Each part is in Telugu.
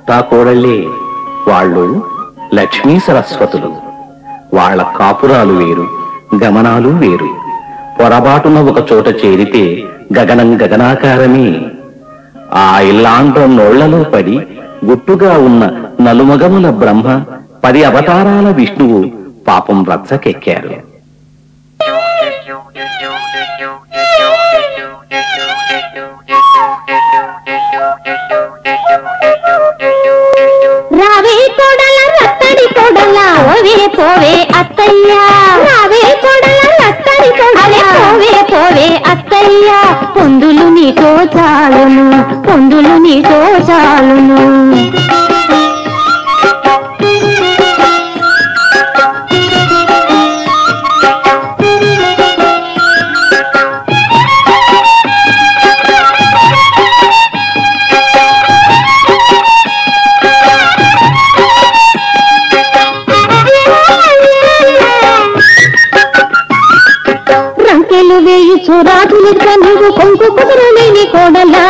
అత్తాకోడళ్ళే వాళ్ళు లక్ష్మీ సరస్వతులు వాళ్ళ కాపురాలు వేరు గమనాలు వేరు పొరబాటున ఒక చోట చేరితే గగనం గగనాకారమే ఆ ఇల్లాండ్ర నోళ్లలో పడి గుట్టుగా ఉన్న నలుమగముల బ్రహ్మ పది అవతారాల విష్ణువు పాపం రచ్చకెక్కారు రావే కొడల రత్తడి కొడల ఓవే పోవే అత్తయ్య రావే కొడల రత్తడి కొడల పోవే పోవే అత్తయ్య పొందులు నీతో చాలును పొందులు నీతో చాలును రంకెలు వేయి చూరాజులు నీవు కొంకు కుదురలేని కోడలా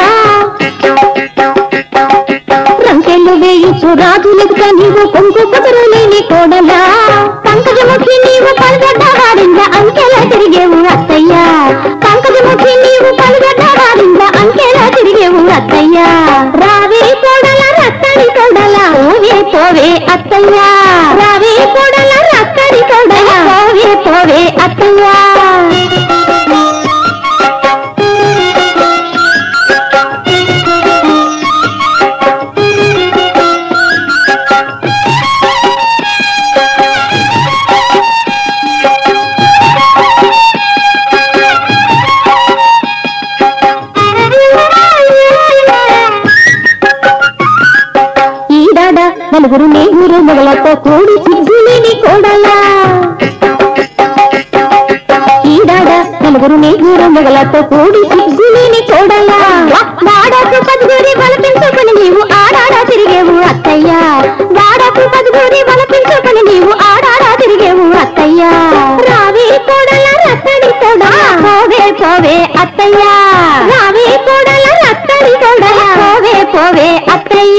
రంకెలు వేయి చూరాజులు నీవు కొంకు కుదురలేని కోడలా పంకజముఖి నీవు పలుగడ్డ వాడింద అంకెలా తిరిగేవు అత్తయ్య పంకజముఖి నీవు పలుగడ్డ వాడింద అంకెలా తిరిగేవు అత్తయ్య రావే కోడల రత్తడి కోడల ఓవే పోవే అత్తయ్య రావే కోడల రత్తడి కోడల పోవే పోవే అత్తయ్య ఈడాడ నలుగురు నేగురు మొగలతో కూడి సిగ్గులేని కోడలా ఈడాడ నలుగురు నేగురు మొగలతో కూడి సిగ్గులేని కోడలా వాడకు పదుగురి బలపించుకొని నీవు ఆడాడా తిరిగేవు అత్తయ్య వాడకు పదుగురి బలపించుకొని నీవు ఆడాడా తిరిగేవు అత్తయ్య రావే కోడల రత్తడి కోడా పోవే పోవే అత్తయ్య రావే కోడల రత్తడి కోడా పోవే పోవే అత్తయ్య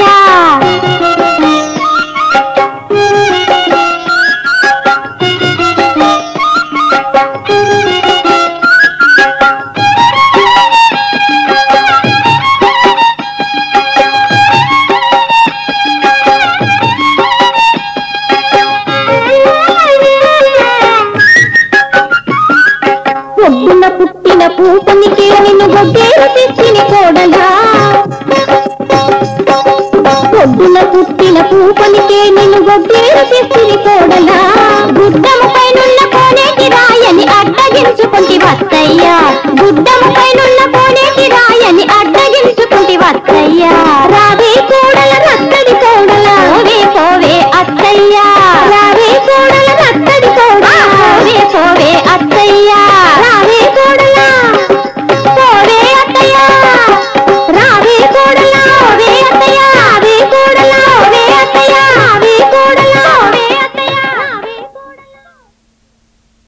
ఒడ్డున పుట్టిన పూతనికే నిన్ను గొడ్డేరు తెచ్చిన కోడలా ఒడ్డున పుట్టిన పూపనికే నిన్ను గొడ్డేరు తెచ్చిన కోడలా గుడ్డము పైనున్న కోనేటి రాయని అడ్డగించుకుంటి వత్తయ్య గుడ్డము